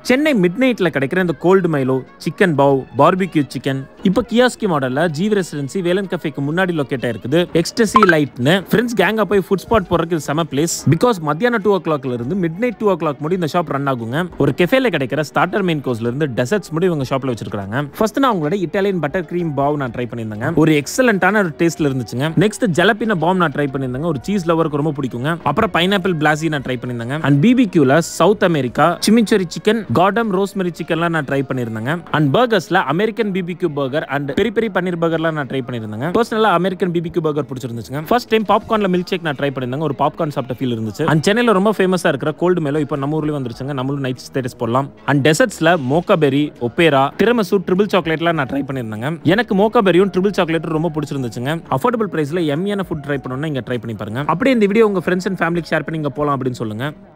Chennai mid நைட்ல கிடைக்கிற இந்த cold Milo chicken bao barbecue chicken இப்போ கியாஸ்கி மாடல்ல ஜீவ் ரெசிடென்சி வேலன் கஃபேக்கு முன்னாடி லொக்கேட் ஆயிருக்குது எக்ஸ்டசி லைட்னு ஃப்ரெண்ட்ஸ் கேங்கா போய் ஃபுட் ஸ்பாட் போறதுக்கு இது செம பிளேஸ் பிகாஸ் மத்தியானம் டூ ஓ கிளாக்ல இருந்து midnight two o'clock முடி இந்த ஷாப் ரன் ஆகுங்க ஒரு கெஃபேல கிடைக்கிற ஸ்டார்டர் மெயின் கோர்ஸ்ல இருந்து டெசர்ட்ஸ் முடி இவங்க ஷாப்ல வச்சிருக்காங்க ஃபர்ஸ்ட் நான் அவங்களோட இட்டாலியன் பட்டர் கிரீம் பாவ் நான் ட்ரை பண்ணியிருந்தேங்க ஒரு எக்ஸலண்டான ஒரு டேஸ்ட்ல இருந்துச்சுங்க நெக்ஸ்ட் ஜலப்பின பாம் நான் ட்ரை பண்ணியிருந்தேங்க ஒரு சீஸ் லவருக்கு ரொம்ப பிடிக்குங்க அப்புறம் பைனாப்பிள் பிளாசி நான் ட்ரை பண்ணியிருந்தேங்க அண்ட் பிபிக்யூல சவுத் அமெரிக்கா சிமிச்சரி சிக்கன் கார்டம் ரோஸ்மெரி சிக்கன்லாம் நான் ட்ரை பண்ணியிருந்தேங்க அண்ட் பர்கர்ஸ்ல American BBQ burger and peri peri paneer பர்கர்லாம் நான் ட்ரை பண்ணியிருந்தேங்க பர்சனலா அமெரிக்கன் பிபிக்யூ பர்கர் பிடிச்சிருந்துச்சுங்க ஃபர்ஸ்ட் டைம் பாப்கார்ன்ல மில்க் ஷேக் நான் ட்ரை பண்ணியிருந்தேங்க ஒரு பாப்கார்ன் சாப்பிட்ட ஃபீல் இருந்துச்சு அண்ட் சென்னையில ரொம்ப ஃபேமஸா இருக்கிற கோல்டு மேலோ இப்போ நம்ம ஊர்லயும் வந்துருச்சுங்க நம்மளும் நைட் ஸ்டேட்டஸ் போடலாம் அண்ட் டெசர்ட்ஸ்ல mocha berry opera tiramisu triple சாக்லேட்லாம் நான் ட்ரை பண்ணியிருந்தேங்க எனக்கு மோக்கா பெரியும் ட்ரிபிள் சாக்லேட்டும் ரொம்ப பிடிச்சிருந்துச்சுங்க அஃபோர்டபுள் பிரைஸ்ல எம்மியான ஃபுட் ட்ரை பண்ணணும்னா இங்க ட்ரை பண்ணி பாருங்க அப்படியே இந்த வீடியோ உங்க ஃப்ரெண்ட்ஸ் அண்ட் ஃபேமிலிக்கு ஷேர் பண்ணி இங்க போலாம் அப்படின்னு சொல்லுங்க